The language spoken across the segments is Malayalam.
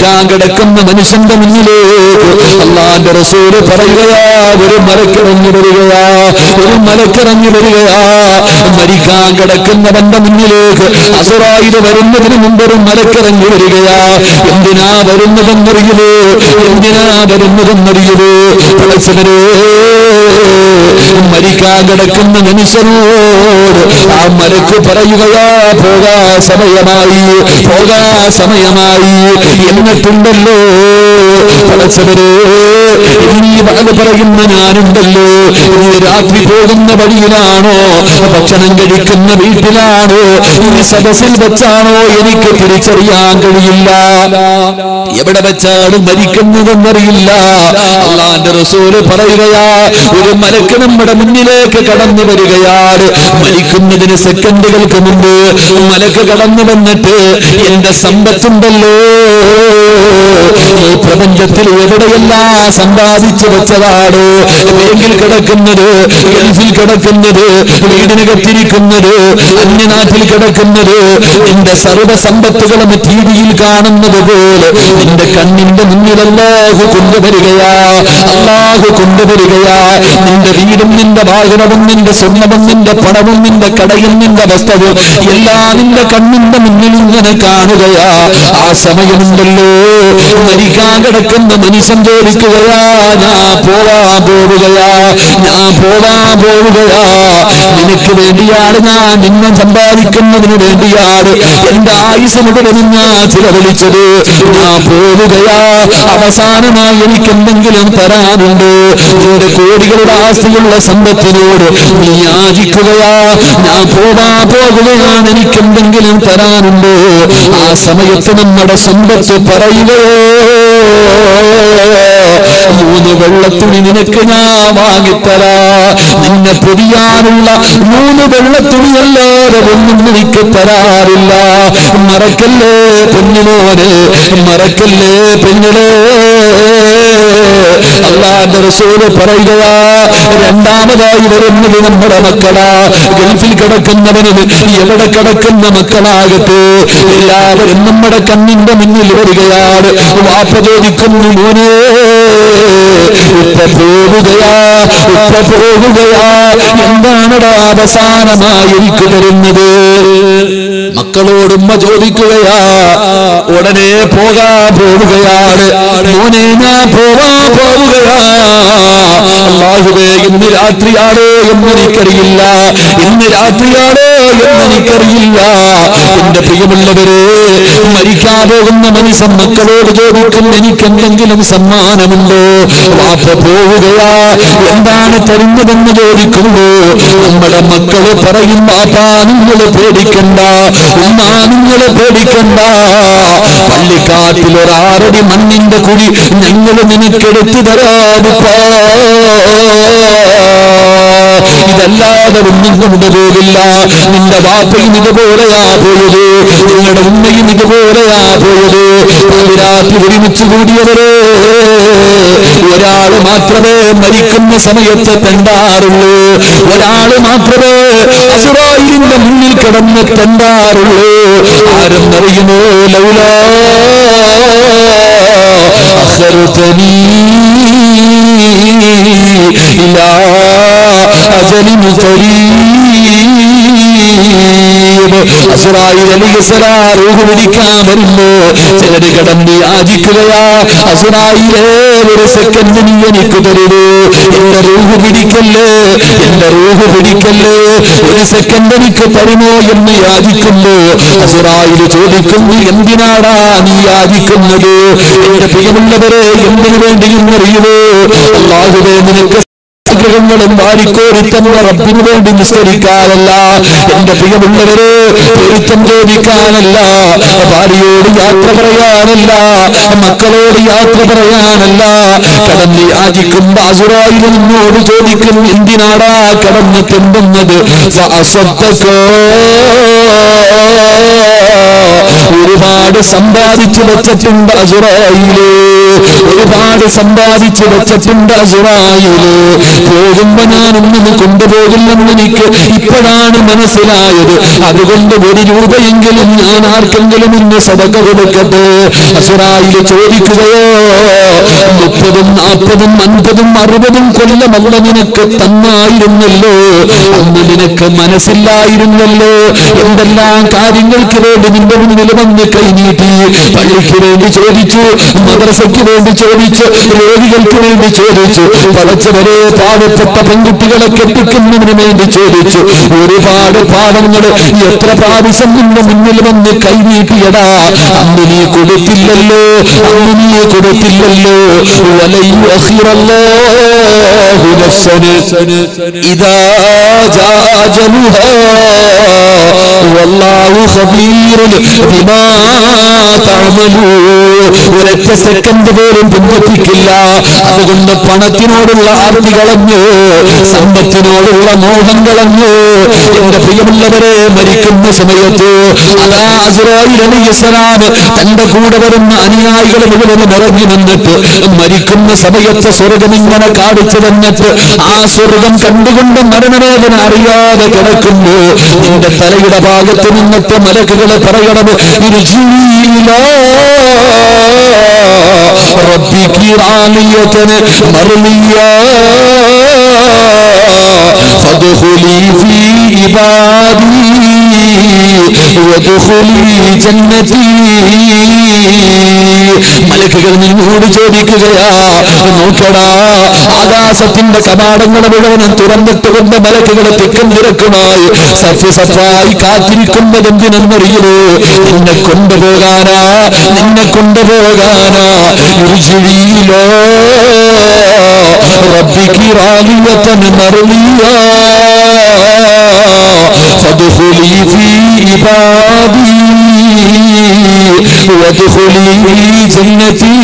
മരിക്കാൻ കിടക്കുന്ന മനുഷ്യന്റെ മുന്നിലേക്ക് അള്ളാന്റെ റസൂല് പറയുകയാ ഒരു മലക്കിറങ്ങി വരികയാ ഒരു മലക്കിറങ്ങി വരികയാ മരിക്കാൻ കിടക്കുന്നവന്റെ മുന്നിലേക്ക് അസുറായിൽ വരുന്നതിന് മുമ്പ് ഒരു മലക്കിറങ്ങി വരികയാ എന്തിനാ വരുന്നതെന്നറിയുമോ എന്തിനാ വരുന്നതെന്നറിയുമോ പടച്ചവരേ മരിക്കാൻ കിടക്കുന്ന മനുഷ്യനോട് ആ മലക്ക് പറയുകയാ പോകാ സമയമായി പോകാ സമയമായി എന്നിട്ടുണ്ടല്ലോ പടച്ചവരേ നീ അത് പറയുന്ന ഞാനുണ്ടല്ലോ നീ രാത്രി പോകുന്ന വഴിയിലാണോ ഭക്ഷണം കഴിക്കുന്ന വീട്ടിലാണോ ഈ സദസ്സിൽ വെച്ചാണോ എനിക്ക് തിരിച്ചറിയാൻ കഴിയില്ല എവിടെ വെച്ചാണ് മരിക്കുന്നതെന്നറിയില്ല അള്ളാന്റെ റസൂല് പറയുകയാ ഒരു മലക്ക് നമ്മുടെ മുന്നിലേക്ക് കടന്നു വരികയാണ് മരിക്കുന്നതിന് സെക്കൻഡുകൾക്ക് മുമ്പ് മലക്ക് കടന്നു വന്നിട്ട് എന്റെ സമ്പത്തുണ്ടല്ലോ ഈ പ്രപഞ്ചത്തിൽ എവിടെയെല്ലാം സമ്പാദിച്ചു വെച്ചതാണ് ബാങ്കിൽ കിടക്കുന്നത് ഗൾഫിൽ കിടക്കുന്നത് വീടിനകത്തിരിക്കുന്നത് അന്യനാട്ടിൽ കിടക്കുന്നത് നിന്റെ സർവ്വ സമ്പത്തുകളും ടി വിയിൽ കാണുന്നത് പോലെ നിന്റെ കണ്ണിന്റെ മുന്നിൽ അല്ലാഹു കൊണ്ടുവരികയാ അല്ലാഹു കൊണ്ടുവരികയാ നിന്റെ വീടും നിന്റെ വാഹനവും നിന്റെ സ്വർണവും നിന്റെ പണവും നിന്റെ കടയും നിന്റെ വസ്ത്രവും എല്ലാം നിന്റെ കണ്ണിന്റെ മുന്നിൽ ഇങ്ങനെ കാണുകയാ ആ സമയമുണ്ടല്ലോ മരിക്കാൻ കിടക്കുന്ന മനുഷ്യൻ ചോദിക്കുകയാ ഞാൻ പോവാൻ പോവുകയാ ഞാൻ പോവാൻ പോവുകയാ നിനക്ക് വേണ്ടിയാണ് ഞാൻ നിന്നെ സമ്പാദിക്കുന്നതിന് വേണ്ടിയാണ് എന്റെ ആയുസ് മുഴുവനും ഞാൻ ചിലവഴിച്ചത് ഞാൻ പോവുകയാ അവസാനമായി എനിക്ക് എന്തെങ്കിലും തരാനുണ്ട് നിന്റെ കോടികളുടെ ആസ്തിയുള്ള സമ്പത്തിനോട് നീ യാചിക്കുകയാ ഞാൻ പോവാ പോകുകയാണ് എനിക്ക് എന്തെങ്കിലും തരാനുണ്ട് ആ സമയത്ത് നമ്മുടെ സമ്പത്ത് പറയുകയോ മൂന്ന് വെള്ളത്തുണി നിനക്ക് ഞാൻ വാങ്ങിത്തരാ നിന്നെ പൊതിയാനുള്ള മൂന്ന് വെള്ളത്തുണിയല്ലാതെ ഒന്നും എനിക്ക് തരാറില്ല മറക്കല്ലേ പെണ്ണിനോന് മറക്കല്ലേ പെണ്ണിലേ അള്ളാന്റെ റസൂല് പറയുകയാ രണ്ടാമതായി വരുന്നത് നമ്മുടെ മക്കളാ ഗൾഫിൽ കിടക്കുന്നവന് എവിടെ കിടക്കുന്ന മക്കളാകട്ടെ എല്ലാവരും നമ്മുടെ കണ്ണിന്റെ മുന്നിൽ വരികയാണ് വാപ്പ ചോദിക്കുന്നു മോനെ ഉപ്പ പോവുകയാ ഉപ്പ പോവുകയാ എന്താണടാ അവസാനമായി എനിക്ക് തരുന്നത് മക്കളോടുമ്മ ചോദിക്കുകയാ ഉടനെ പോകാ പോവുകയാണ് മോനെ ഞാൻ പോവാ പോവുകയാ അള്ളാഹുവേ ഇന്ന് രാത്രിയാണോ എന്ന് എനിക്കറിയില്ല ഇന്ന് രാത്രിയാണോ എന്ന് എനിക്കറിയില്ല എന്റെ പ്രിയമുള്ളവരെ മരിക്കാൻ പോകുന്ന മനുഷ്യൻ മക്കളോട് ചോദിക്കും എനിക്ക് എന്തെങ്കിലും സമ്മാനമുണ്ടോ വാപ്പ പോവുകയാ എന്താണ് തരുന്നതെന്ന് ചോദിക്കുമ്പോ നമ്മുടെ മക്കള് പറയും വാപ്പാ നിങ്ങൾ പേടിക്കണ്ട ഉമ്മാ നിങ്ങൾ പേടിക്കണ്ട പള്ളിക്കാട്ടിൽ ഒരാറടി മണ്ണിന്റെ കുഴി ഞങ്ങൾ നിനക്കെടുത്തു തരാതിപ്പോ ഇതല്ലാതെ ഒന്നും കൊണ്ടുപോകില്ല നിന്റെ വാപ്പയും ഇതുപോലെയാ പോയത് നിങ്ങളുടെ ഉമ്മയും ഇതുപോലെയാ പോയത് രാത്രി ഒരുമിച്ച് കൂടിയവരെ ഒരാള് മാത്രമേ മരിക്കുന്ന സമയത്ത് തെണ്ടാറുള്ളൂ ഒരാള് മാത്രമേ അസുറായിലിന്റെ മുന്നിൽ കിടന്ന് തെണ്ടാറുള്ളൂ ആരും അറിയുമോ ലൗല അഖർതനീ ഇലാ അജലിൻ അസുറായി റൂഹ് പിടിക്കാൻ വരുമ്പോ ചിലര് കടന്ന് യാചിക്കുകയാ അസുറായിലേ ഒരു സെക്കൻഡ് നീ എനിക്ക് തരുവോ എന്റെ റൂഹ് പിടിക്കല്ലേ എന്റെ റൂഹ് പിടിക്കല്ലേ ഒരു സെക്കൻഡ് എനിക്ക് തരുമോ എന്ന് യാചിക്കുമ്പോ അസുറായിൽ ചോദിക്കുന്നു എന്തിനാടാ നീ യാചിക്കുന്നത് എന്റെ പ്രിയമുള്ളവരെ എന്തിനു വേണ്ടിയും അറിയുമോ അള്ളാഹുവേ നിനക്ക് ആഗ്രഹങ്ങളും വാരിക്കോരി തന്ന റബ്ബിന് വേണ്ടി നിസ്കരിക്കാനല്ല എന്റെ പ്രിയമുള്ളവരെ പൊരുത്തം ചോദിക്കാനല്ല ഭാര്യയോട് യാത്ര പറയാനല്ല മക്കളോട് യാത്ര പറയാനല്ല കടന്ന് യാചിക്കും ബാസുറായി നിന്നോട് ചോദിക്കും എന്തിനാടാ കടന്ന് തെണ്ടുന്നത് ഫഅസദ്ദഖോ ഒരുപാട് സമ്പാദിച്ചു വെച്ചിട്ടുണ്ട് അസുറായില് ഒരുപാട് സമ്പാദിച്ചു വെച്ചിട്ടുണ്ട് അസുറായില് പോകുമ്പോ ഞാൻ ഒന്നും കൊണ്ടുപോകില്ലെന്ന് എനിക്ക് ഇപ്പോഴാണ് മനസ്സിലായത് അതുകൊണ്ട് ഒരു രൂപയെങ്കിലും ഞാൻ ആർക്കെങ്കിലും ഇന്ന് സതക കൊടുക്കട്ടെ അസുറായില് ചോദിക്കുകയോ മുപ്പതും നാൽപ്പതും അൻപതും അറുപതും കൊല്ലമല്ല നിനക്ക് തന്നായിരുന്നല്ലോ അന്ന് നിനക്ക് മനസ്സില്ലായിരുന്നല്ലോ എന്തെല്ലാം കാര്യങ്ങൾക്ക് വേണ്ടി നിന്റെ മുന്നിൽ വന്ന് കൈനീട്ടി പള്ളിക്ക് വേണ്ടി ചോദിച്ചു മദ്രസയ്ക്ക് വേണ്ടി ചോദിച്ചു രോഗികൾക്ക് വേണ്ടി ചോദിച്ചു പടച്ചവരെ പാവപ്പെട്ട പെൺകുട്ടികളെ കെട്ടിക്കുന്നതിന് വേണ്ടി ചോദിച്ചു ഒരുപാട് പാവങ്ങൾ എത്ര പ്രാവശ്യം നിന്റെ മുന്നിൽ വന്ന് കൈനീട്ടിയടാ അന്ന് നീ കൊടുത്തില്ലല്ലോ അന്ന് നീ കൊടുത്തില്ലല്ലോ വലയു അഖിറല്ലാഹു നഫ്സന് ഇദാ ജാ അജലുഹാ വല്ലാഹു ഖബീറുൻ ബിമാ തഅമലൂ ഒരൊറ്റ സെക്കൻഡ് പോലും പിന്തിപ്പിക്കില്ല അതുകൊണ്ട് പണത്തിനോടുള്ള ആർത്തി കളഞ്ഞു സമ്പത്തിനോടുള്ള മോഹം കളഞ്ഞു എന്റെ പ്രിയമുള്ളവരെ മരിക്കുന്ന സമയത്ത് അതാ അസുറായി അലിസ്ലാം തന്റെ കൂടെ വരുന്ന അനുയായികൾ മുഴുവനും ഇറങ്ങി നിന്നിട്ട് മരിക്കുന്ന സമയത്ത് സ്വർഗം ഇങ്ങനെ കാണിച്ചു തന്നിട്ട് ആ സ്വർഗം കണ്ടുകൊണ്ട് മരണവേദന അറിയാതെ കിടക്കുന്നു നിന്റെ തലയുടെ ഭാഗത്ത് നിന്നിട്ട് മലക്കുകളെ പറയണം ഇരുചീലോ റബ്ബിക്ക് റാലിയത്തിന് മറുലിയ فادخلي في عبادي وادخلي جنتي മലക്കുകൾ നിന്നോട് ചോദിക്കുകയാ നോക്കടാ ആകാശത്തിന്റെ കവാടങ്ങൾ മുഴുവനും തുറന്നിട്ടുകൊണ്ട് മലക്കുകൾ തെക്കും തിരക്കുമായി സഫ് സഫായി കാത്തിരിക്കുന്നത് എന്തിനെന്നറിയുമോ നിന്നെ കൊണ്ടുപോകാനാ നിന്നെ കൊണ്ടുപോകാനാ ഇരുചിഴിയിലോ റബ്ബിക്ക് റാലിയത്തൻ മറുളിയാ فادخلي في عبادي وادخلي جنتي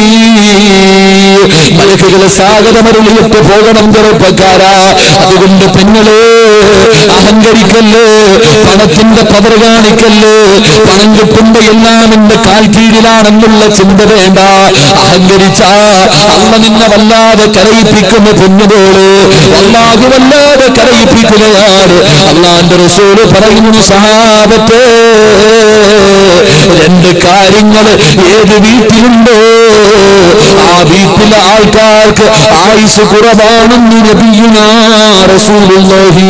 മലക്കുകളെ സ്വാഗതമരുളിയിട്ട് പോകണം ചെറുപ്പക്കാരാ അതുകൊണ്ട് പെങ്ങളെ അഹങ്കരിക്കല്ലേ പണത്തിന്റെ പവർ കാണിക്കല്ലേ പണം കിട്ടുമ്പോ എല്ലാം എന്റെ കാൽ കീഴിലാണെന്നുള്ള ചിന്ത വേണ്ട അഹങ്കരിച്ച അമ്മ നിന്നെ വല്ലാതെ കരയിപ്പിക്കുന്ന പൊന്നുപോള് അള്ളാഹു വല്ലാതെ കരയിപ്പിക്കുകയാണ് അള്ളാന്റെ റസൂല് പറയുന്നു സഹാബത്തെ രണ്ട് കാര്യങ്ങൾ ഏത് വീട്ടിലുണ്ടോ ആ വീട്ടിലെ ആൾക്കാർക്ക് ആയുസ് കുറവാണെന്ന് നബിയുനാ റസൂലുള്ളാഹി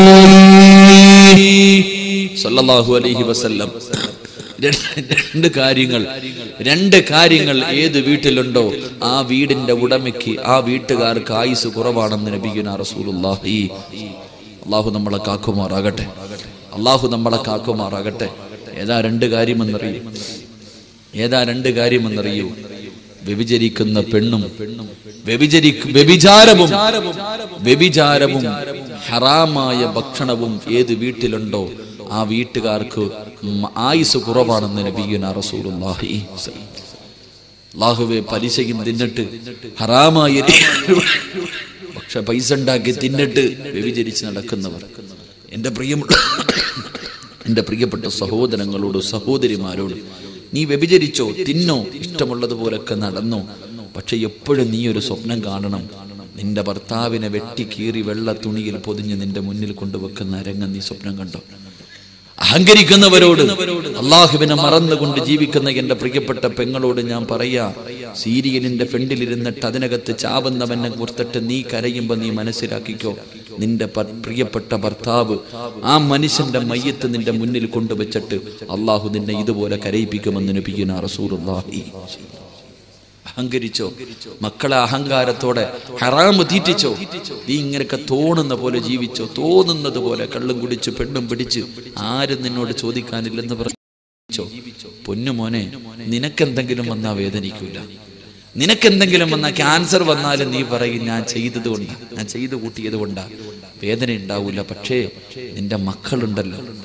സല്ലല്ലാഹു അലൈഹി വസല്ലം രണ്ട് രണ്ട് കാര്യങ്ങൾ രണ്ട് കാര്യങ്ങൾ ഏത് വീട്ടിലുണ്ടോ ആ വീടിന്റെ ഉടമയ്ക്ക് ആ വീട്ടുകാർക്ക് ആയുസ് കുറവാണെന്ന് നബിയുന റസൂലുള്ളാഹി അള്ളാഹു നമ്മളെ കാക്കുമാറാകട്ടെ അള്ളാഹു നമ്മളെ കാക്കുമാറാകട്ടെ ഏതാ രണ്ട് കാര്യമെന്നറിയൂ ഏതാ രണ്ട് കാര്യമെന്നറിയൂ വ്യഭിചരിക്കുന്ന പെണ്ണും വ്യഭിചരി വ്യഭിചാരവും വ്യഭിചാരവും ഹറാമായ ഭക്ഷണവും ഏത് വീട്ടിലുണ്ടോ ആ വീട്ടുകാർക്ക് മ- ആയുസ് കുറവാണെന്ന് നബിയുന റസൂലുള്ളാഹി അള്ളാഹുവെ പലിശയും തിന്നിട്ട് ഹറാമായ പക്ഷെ പൈസ ഉണ്ടാക്കി തിന്നിട്ട് വ്യഭിചരിച്ച് നടക്കുന്നവർ എൻ്റെ പ്രിയമുള്ള എൻ്റെ പ്രിയപ്പെട്ട സഹോദരങ്ങളോട് സഹോദരിമാരോട് നീ വ്യഭിചരിച്ചോ തിന്നോ ഇഷ്ടമുള്ളതുപോലൊക്കെ നടന്നോ പക്ഷെ എപ്പോഴും നീ ഒരു സ്വപ്നം കാണണം നിന്റെ ഭർത്താവിനെ വെട്ടി കീറി വെള്ള തുണിയിൽ പൊതിഞ്ഞ് നിന്റെ മുന്നിൽ കൊണ്ടുവെക്കുന്ന രംഗം നീ സ്വപ്നം കണ്ടോ അഹങ്കരിക്കുന്നവരോട് അള്ളാഹുവിനെ മറന്നുകൊണ്ട് ജീവിക്കുന്ന എന്റെ പ്രിയപ്പെട്ട പെങ്ങളോട് ഞാൻ പറയാ സീരിയലിന്റെ ഫ്രണ്ടിലിരുന്നിട്ട് അതിനകത്ത് ചാവുന്നവനെ കുർത്തിട്ട് നീ കരയുമ്പോ നീ മനസ്സിലാക്കിക്കോ നിന്റെ പ- പ്രിയപ്പെട്ട ഭർത്താവ് ആ മനുഷ്യന്റെ മയ്യത്ത് നിന്റെ മുന്നിൽ കൊണ്ടുവച്ചിട്ട് അള്ളാഹു നിന്നെ ഇതുപോലെ കരയിപ്പിക്കുമെന്ന് നബിയുന റസൂലുള്ളാഹി അഹങ്കരിച്ചോ മക്കളെ അഹങ്കാരത്തോടെ ഹറാമ് തീറ്റിച്ചോ നീ ഇങ്ങനെയൊക്കെ തോന്നുന്ന പോലെ ജീവിച്ചോ തോന്നുന്നത് പോലെ കള്ളും കുടിച്ച് പെണ്ണും പിടിച്ച് ആരും നിന്നോട് ചോദിക്കാനില്ലെന്ന് പറഞ്ഞോ പൊന്നു മോനെ നിനക്കെന്തെങ്കിലും വന്നാ വേദനിക്കൂല നിനക്കെന്തെങ്കിലും വന്നാൽ ക്യാൻസർ വന്നാലും നീ പറയും ഞാൻ ചെയ്തത് കൊണ്ടാ ഞാൻ ചെയ്തു കൂട്ടിയത് കൊണ്ടാ വേദന ഉണ്ടാവൂല പക്ഷേ നിന്റെ മക്കളുണ്ടല്ലോ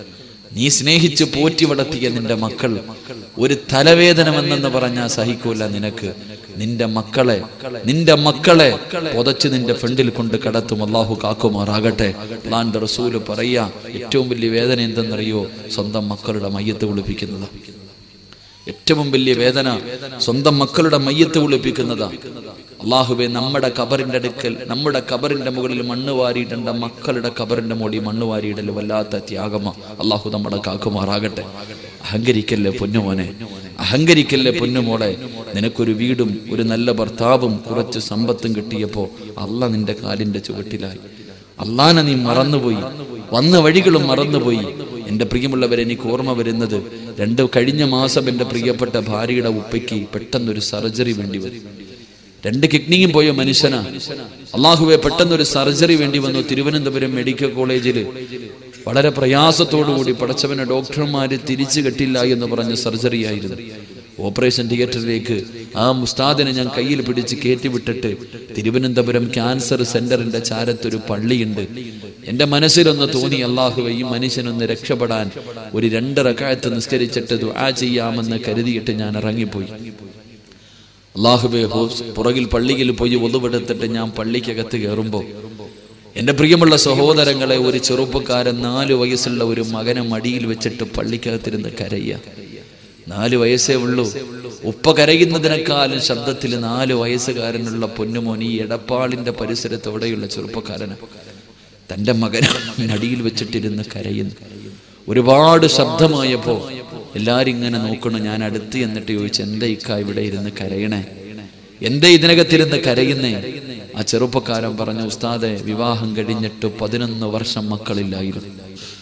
നീ സ്നേഹിച്ച് പോറ്റി വളർത്തിയ നിന്റെ മക്കൾ ഒരു തലവേദനമെന്നെന്ന് പറഞ്ഞാൽ സഹിക്കൂല നിനക്ക് നിന്റെ മക്കളെ നിന്റെ മക്കളെ പുതച്ച് നിന്റെ ഫ്രണ്ടിൽ കൊണ്ട് കടത്തും അള്ളാഹു കാക്കുമാറാകട്ടെ അള്ളാന്റെ റസൂല് പറയാ ഏറ്റവും വലിയ വേദന എന്തെന്നറിയോ സ്വന്തം മക്കളുടെ മയ്യത്ത് കുളിപ്പിക്കുന്നത് ഏറ്റവും വലിയ വേദന സ്വന്തം മക്കളുടെ മയ്യത്ത് കുളിപ്പിക്കുന്നതാ അള്ളാഹുബെ നമ്മുടെ കബറിന്റെ അടുക്കൽ നമ്മുടെ കബറിന്റെ മുകളിൽ മണ്ണ് വാരിയിടേണ്ട മക്കളുടെ കബറിന്റെ മുകളിൽ മണ്ണ് വാരിയിടൽ വല്ലാത്ത ത്യാഗമാ അള്ളാഹു നമ്മുടെ കാക്കുമാറാകട്ടെ അഹങ്കരിക്കല്ലേ പൊന്നുമോനെ അഹങ്കരിക്കല്ലേ പൊന്നുമോളെ നിനക്കൊരു വീടും ഒരു നല്ല ഭർത്താവും കുറച്ച് സമ്പത്തും കിട്ടിയപ്പോ അല്ല നിന്റെ കാലിന്റെ ചുവട്ടിലായി അള്ളാനെ നീ മറന്നുപോയി വന്ന വഴികളും മറന്നുപോയി എൻ്റെ പ്രിയമുള്ളവരെ എനിക്ക് ഓർമ്മ വരുന്നത് രണ്ട് കഴിഞ്ഞ മാസം എൻ്റെ പ്രിയപ്പെട്ട ഭാര്യയുടെ ഉപ്പയ്ക്ക് പെട്ടെന്നൊരു സർജറി വേണ്ടി വരും രണ്ട് കിഡ്നിയും പോയ മനുഷ്യനാ അള്ളാഹുവെ പെട്ടെന്നൊരു സർജറി വേണ്ടി വന്നു തിരുവനന്തപുരം മെഡിക്കൽ കോളേജിൽ വളരെ പ്രയാസത്തോടുകൂടി പടച്ചവനെ ഡോക്ടർമാര് തിരിച്ചു കെട്ടില്ല എന്ന് പറഞ്ഞ സർജറി ആയിരുന്നു ഓപ്പറേഷൻ തിയേറ്ററിലേക്ക് ആ മുസ്താദിനെ ഞാൻ കയ്യിൽ പിടിച്ച് കയറ്റിവിട്ടിട്ട് തിരുവനന്തപുരം ക്യാൻസർ സെന്ററിന്റെ ചാരത്തൊരു പള്ളിയുണ്ട് എന്റെ മനസ്സിലൊന്ന് തോന്നി അള്ളാഹുവെ ഈ മനുഷ്യനൊന്ന് രക്ഷപ്പെടാൻ ഒരു രണ്ടര കാലത്ത് നിസ്കരിച്ചിട്ട് ദുആ ചെയ്യാമെന്ന് കരുതിയിട്ട് ഞാൻ ഇറങ്ങിപ്പോയി അള്ളാഹുബെ ഹോസ് പുറകിൽ പള്ളിയിൽ പോയി ഒതുവെടുത്തിട്ട് ഞാൻ പള്ളിക്കകത്ത് കയറുമ്പോൾ എൻ്റെ പ്രിയമുള്ള സഹോദരങ്ങളെ ഒരു ചെറുപ്പക്കാരൻ നാല് വയസ്സുള്ള ഒരു മകനെ മടിയിൽ വെച്ചിട്ട് പള്ളിക്കകത്തിരുന്ന് കരയ്യ നാല് വയസ്സേ ഉള്ളൂ ഉപ്പ കരയുന്നതിനേക്കാളും ശബ്ദത്തിൽ നാല് വയസ്സുകാരനുള്ള പൊന്നുമോൻ ഈ എടപ്പാളിന്റെ പരിസരത്തോടെയുള്ള ചെറുപ്പക്കാരന് തൻ്റെ മകൻ മടിയിൽ വെച്ചിട്ടിരുന്ന് കരയുന്നു ഒരുപാട് ശബ്ദമായപ്പോ എല്ലാരും ഇങ്ങനെ നോക്കണം ഞാൻ അടുത്ത് എന്നിട്ട് ചോദിച്ചു എന്താ ഇക്ക ഇവിടെ ഇരുന്ന് കരയണേ എന്താ ഇതിനകത്തിരുന്ന് കരയുന്നേ ആ ചെറുപ്പക്കാരൻ പറഞ്ഞു ഉസ്താദെ വിവാഹം കഴിഞ്ഞിട്ട് പതിനൊന്ന് വർഷം മക്കളില്ലായിരുന്നു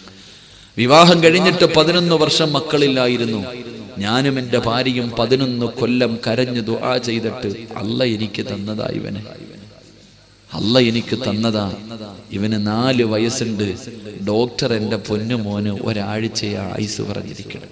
വിവാഹം കഴിഞ്ഞിട്ട് പതിനൊന്ന് വർഷം മക്കളില്ലായിരുന്നു ഞാനും എൻ്റെ ഭാര്യയും പതിനൊന്ന് കൊല്ലം കരഞ്ഞു ദുആ ചെയ്തിട്ട് അല്ല എനിക്ക് തന്നതാ ഇവനെ അല്ല എനിക്ക് തന്നതാ ഇവന് നാല് വയസ്സുണ്ട് ഡോക്ടർ എൻ്റെ പൊന്നു മോന് ഒരാഴ്ചയാ ആയുസ് പറഞ്ഞിരിക്കണം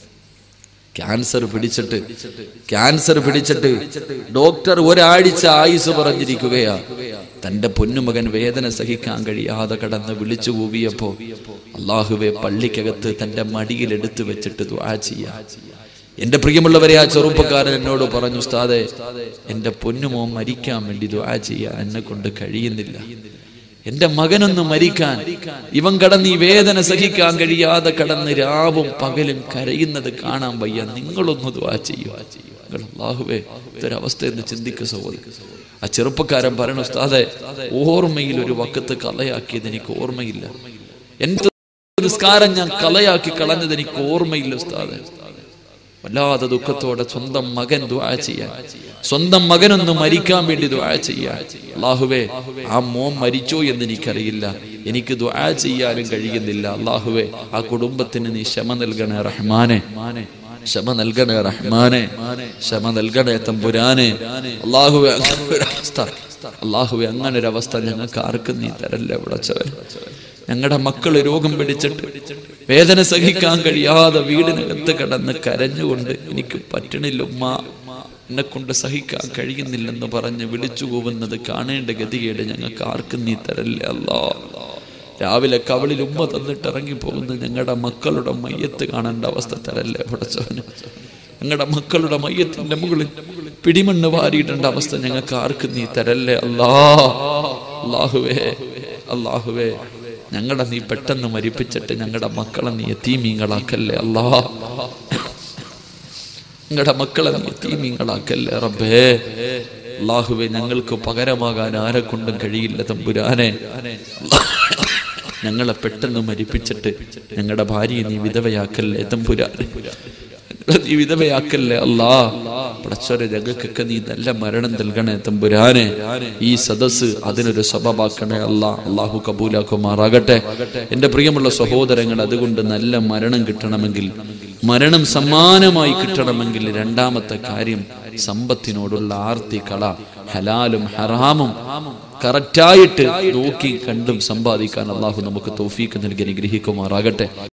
ക്യാൻസർ പിടിച്ചിട്ട് ക്യാൻസർ പിടിച്ചിട്ട് ഡോക്ടർ ഒരാഴ്ച ആയുസ് പറഞ്ഞിരിക്കുകയാ തന്റെ പൊന്നുമകൻ വേദന സഹിക്കാൻ കഴിയാതെ കടന്ന് വിളിച്ചു കൂവിയപ്പോ അള്ളാഹുവെ പള്ളിക്കകത്ത് തന്റെ മടിയിൽ എടുത്തു വെച്ചിട്ട് ദുആ ചെയ്യാ എന്റെ പ്രിയമുള്ളവരെ ആ ചെറുപ്പക്കാരൻ എന്നോട് പറഞ്ഞു ഉസ്താദെ എന്റെ പൊന്നുമോ മരിക്കാൻ വേണ്ടി ദുആ ചെയ്യാൻ എന്നെ കൊണ്ട് കഴിയുന്നില്ല എന്റെ മകനൊന്ന് മരിക്കാൻ ഇവൻ കടന്ന് ഈ വേദന സഹിക്കാൻ കഴിയാതെ കടന്ന് രാവും പകലും കരയുന്നത് കാണാൻ വയ്യ നിങ്ങളൊന്ന് ദുആ ചെയ്യുക അള്ളാഹുവേ ഇതൊരവസ്ഥ എന്ന് ചിന്തിക്കുക സഹോദരി ആ ചെറുപ്പക്കാരൻ പറയണ ഉസ്താദെ ഓർമ്മയിൽ ഒരു വക്കത്ത് കലയാക്കിയത് എനിക്ക് ഓർമ്മയില്ല എന്റെ നിസ്കാരം ഞാൻ കലയാക്കി കളഞ്ഞത് എനിക്ക് ഓർമ്മയില്ല ഉസ്താദെ വല്ലാതെ ദുഃഖത്തോടെ സ്വന്തം മകൻ ദുആ ചെയ്യാൻ സ്വന്തം മകനൊന്ന് മരിക്കാൻ വേണ്ടി ദുആ ചെയ്യാൻ അള്ളാഹുവേ ആ മോൻ മരിച്ചോ എന്ന് എനിക്കറിയില്ല എനിക്ക് ദുആ ചെയ്യാനും കഴിയുന്നില്ല അള്ളാഹുവേ ആ കുടുംബത്തിന് നീ ക്ഷമ നൽകണേ റഹ്മാനെ ക്ഷമ നൽകണേ റഹ്മാനെ ക്ഷമ നൽകണേ തമ്പുരാനെ അള്ളാഹുവെ അങ്ങനെ ഒരു അവസ്ഥ അള്ളാഹുവെ അങ്ങനെ ഒരു അവസ്ഥ ഞങ്ങൾക്ക് ആർക്കും നീ തരല്ലേ വിളച്ചവൻ ഞങ്ങളുടെ മക്കള് രോഗം പിടിച്ചിട്ട് വേദന സഹിക്കാൻ കഴിയാതെ വീടിനകത്ത് കിടന്ന് കരഞ്ഞുകൊണ്ട് എനിക്ക് പറ്റണില്ല ഉമ്മ എന്നെ കൊണ്ട് സഹിക്കാൻ കഴിയുന്നില്ലെന്ന് പറഞ്ഞ് വിളിച്ചു പോകുന്നത് കാണേണ്ട ഗതികേട് ഞങ്ങൾക്ക് ആർക്കും നീ തരല്ലേ അല്ലാ രാവിലെ കവളിൽ ഉമ്മ തന്നിട്ട് ഇറങ്ങി പോകുന്ന ഞങ്ങളുടെ മക്കളുടെ മയ്യത്ത് കാണേണ്ട അവസ്ഥ തരല്ലേ പടച്ചവന് ഞങ്ങളുടെ മക്കളുടെ മയ്യത്തിന്റെ മുകളിൽ പിടിമണ്ണ് വാരിയിടേണ്ട അവസ്ഥ ഞങ്ങൾക്ക് ആർക്കും നീ തരല്ലേ അല്ലാ അള്ളാഹുവേ അള്ളാഹുവേ ഞങ്ങളെ നീ പെട്ടെന്ന് മരിപ്പിച്ചിട്ട് ഞങ്ങളുടെ മക്കളെ നീ എത്തീമീങ്ങളാക്കല്ലേ അല്ലാ ഞങ്ങളുടെ മക്കളെ നീ എത്തീമീങ്ങളാക്കല്ലേ റബ്ബേ അള്ളാഹുവെ ഞങ്ങൾക്ക് പകരമാകാൻ ആരെ കൊണ്ടും കഴിയില്ല തമ്പുരാനെ ഞങ്ങളെ പെട്ടെന്ന് മരിപ്പിച്ചിട്ട് ഞങ്ങളുടെ ഭാര്യയെ നീ വിധവയാക്കല്ലേ തമ്പുരാനെ ഞങ്ങളെ നീ വിധവയാക്കല്ലേ അല്ലാ പടച്ചോരെ ഞങ്ങൾക്കൊക്കെ നീ നല്ല മരണം നൽകണേ തമ്പുരാനെ ഈ സദസ് അതിനൊരു സ്വഭാവാക്കണേ അല്ലാ അള്ളാഹു കബൂലാക്കുമാറാകട്ടെ എന്റെ പ്രിയമുള്ള സഹോദരങ്ങൾ അതുകൊണ്ട് നല്ല മരണം കിട്ടണമെങ്കിൽ മരണം സമ്മാനമായി കിട്ടണമെങ്കിൽ രണ്ടാമത്തെ കാര്യം സമ്പത്തിനോടുള്ള ആർത്തി കള ഹലാലും ഹറാമും കറക്റ്റായിട്ട് നോക്കി കണ്ടും സമ്പാദിക്കാൻ അള്ളാഹു നമുക്ക് തോഫീക്ക് നൽകി അനുഗ്രഹിക്കുമാറാകട്ടെ